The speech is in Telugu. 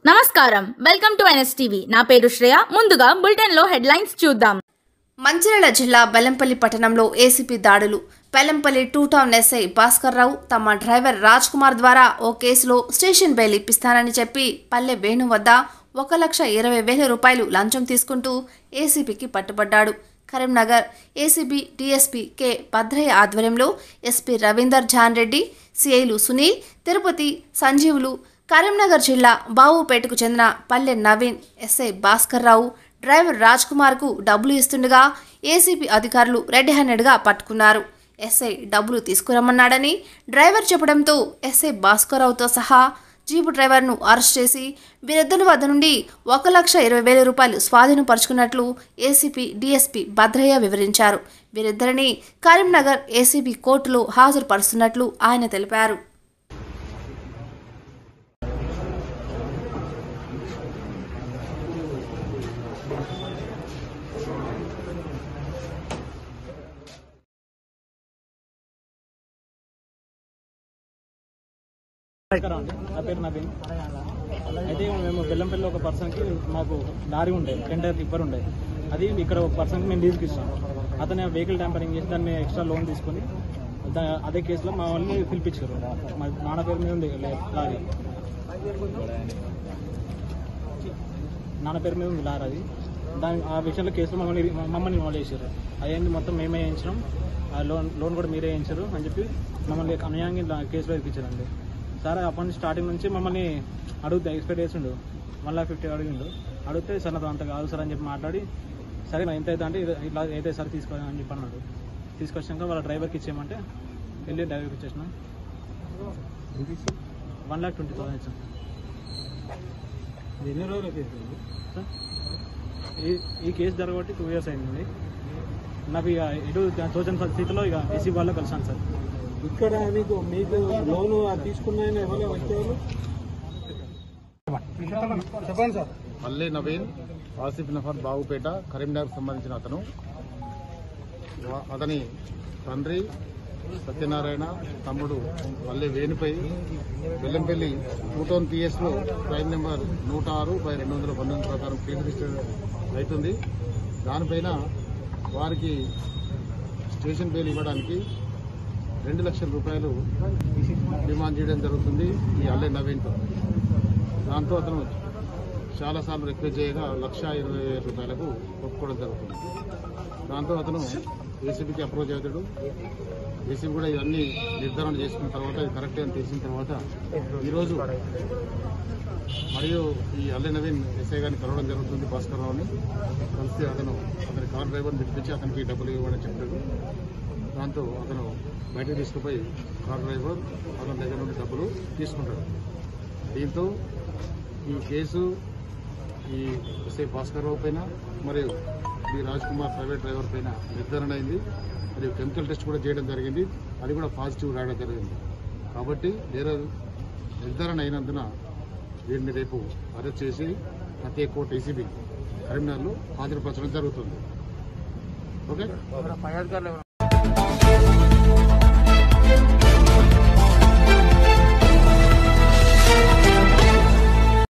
నమస్కారం వెల్కమ్ టు ఎన్ఎస్టీవీ నా పేరు శ్రేయ ముందుగా బులెటిన్ లో హెడ్లైన్స్ చూద్దాం మంచిర్యాల జిల్లా బెల్లంపల్లి పట్టణంలో ఏసీపీ దాడులు Bellampalli two town SI Bhaskar Rao తమ డ్రైవర్ రాజ్ కుమార్ ద్వారా ఓ కేసులో స్టేషన్ బెయిల్ ఇప్పిస్తానని చెప్పి పల్లె వేణు వద్ద ఒక లక్ష ఇరవై వేల రూపాయలు లంచం తీసుకుంటూ ఏసీపీకి పట్టుబడ్డాడు Karimnagar ACB DSP K Bhadraiah ఆధ్వర్యంలో ఎస్పీ రవీందర్ జాన్ రెడ్డి సిఐలు సునీల్ తిరుపతి సంజీవులు కరీంనగర్ జిల్లా బావుపేటకు చెందిన పల్లె నవీన్ ఎస్ఐ భాస్కర్ రావు డ్రైవర్ రాజ్ కుమార్కు డబ్బులు ఇస్తుండగా ఏసీపీ అధికారులు రెడ్ హ్యాండెడ్గా పట్టుకున్నారు ఎస్ఐ డబ్బులు తీసుకురమ్మన్నాడని డ్రైవర్ చెప్పడంతో ఎస్ఐ భాస్కర్రావుతో సహా జీపు డ్రైవర్ను అరెస్ట్ చేసి వీరిద్దరి వద్ద నుండి ఒక లక్ష ఇరవై వేల రూపాయలు స్వాధీనపరుచుకున్నట్లు ఏసీపీ డీఎస్పీ భద్రయ్య వివరించారు వీరిద్దరిని కరీంనగర్ ఏసీబీ కోర్టులో హాజరుపరుస్తున్నట్లు ఆయన తెలిపారు నమస్కారం అండి నా పేరు నవీన్ అయితే మేము బెల్లంపల్లి ఒక పర్సన్కి మాకు లారీ ఉండే టెండర్ రిప్పర్ ఉండే అది ఇక్కడ ఒక పర్సన్కి మేము లీజ్కి ఇస్తాం అతను వెహికల్ ట్యాంపరింగ్ చేసి దాన్ని ఎక్స్ట్రా లోన్ తీసుకొని దా- అదే కేసులో మా వాళ్ళని పిలిపించారు మా నాన్న పేరు మీద ఉంది లే- లారీ నాన్న పేరు మీద ఉంది లారీ అది దాని ఆ విషయంలో కేసులో మమ్మల్ని మమ్మల్ని ఇన్వాల్వ్ చేశారు అదేంటి మొత్తం మేమే వేయించడం ఆ లోన్ లోన్ కూడా మీరే వేయించారు అని చెప్పి మమ్మల్ని అన్యాయంగా ఇలా కేసులో ఇరిపించారండి సార్ అప్పటి నుంచి స్టార్టింగ్ నుంచి మమ్మల్ని అడుగుతా ఎక్స్పెక్ట్ చేసిండు వన్ లాక్ ఫిఫ్టీ అడిగిండు అడిగితే సార్ నాతో అంత కాదు సార్ అని చెప్పి మాట్లాడి సరే మరి ఎంత అయితే అంటే ఇది- ఇట్లా అయితే సార్ తీసుకో అని చెప్పి అన్నాడు తీసుకొచ్చాక వాళ్ళ డ్రైవర్కి ఇచ్చేయమంటే వెళ్ళి డ్రైవర్కి ఇచ్చేసిన వన్ లాక్ ట్వంటీ థౌసండ్ ఇచ్చాను ఎన్ని రోజులు కేసు సార్ ఈ ఈ కేసు జరగబట్టి టూ ఇయర్స్ అయింది నాకు ఇక ఎటు తోచని స్థితిలో ఇక ఏసీ వాళ్ళు కలిసాను సార్ ఇక్కడ మీకు మీకు లోన్ తీసుకున్న ఆయన ఎవరు వచ్చేవాళ్ళు చెప్పండి సార్ మల్లె నవీన్ ఆసిఫ్ నఫర్ బాగుపేట కరీంనగర్ సంబంధించిన అతను వా- అతని తండ్రి సత్యనారాయణ తమ్ముడు మల్లె వేణుపై వెల్లంపల్లి టూ టౌన్ పిఎస్లో క్రైమ్ నెంబర్ నూట ఆరు బై రెండు వందల పంతొమ్మిది ప్రకారం కేసు రిజిస్టర్ అవుతుంది దానిపైన వారికి స్టేషన్ బెయిల్ ఇవ్వడానికి రెండు లక్షల రూపాయలు డిమాండ్ చేయడం జరుగుతుంది ఈ అల్లె నవీన్తో దాంతో అతను చాలాసార్లు రిక్వెస్ట్ చేయగా లక్ష ఇరవై వేల రూపాయలకు ఒప్పుకోవడం జరుగుతుంది దాంతో అతను ఏసీబీకి అప్రోచ్ అవుతాడు ఏసీబీ కూడా ఇవన్నీ నిర్ధారణ చేసుకున్న తర్వాత ఇది కరెక్ట్ అని తెలిసిన తర్వాత ఈరోజు మరియు ఈ అల్లె నవీన్ ఎస్ఐ గారిని కలవడం జరుగుతుంది భాస్కర్ రావుని కలిసి అతను అతని కార్ డ్రైవర్ని పిలిపించి అతనికి డబ్బులు ఇవ్వమని చెప్పాడు దాంతో అతను బయటకు తీసుకుపోయి కార్ డ్రైవర్ అతని దగ్గర నుండి డబ్బులు తీసుకుంటాడు దీంతో ఈ కేసు ఈ ఎస్ఐ భాస్కర్ రావు పైన మరియు B Raj Kumar private driver పైన నిర్ధారణ అయింది మరియు కెమికల్ టెస్ట్ కూడా చేయడం జరిగింది అది కూడా పాజిటివ్ రావడం జరిగింది కాబట్టి వేరే నిర్ధారణ అయినందున వీరిని రేపు అరెస్ట్ చేసి ప్రత్యేక కోర్టు ఏసీబీ కరీంనగర్లో హాజరుపరచడం జరుగుతుంది ఓకే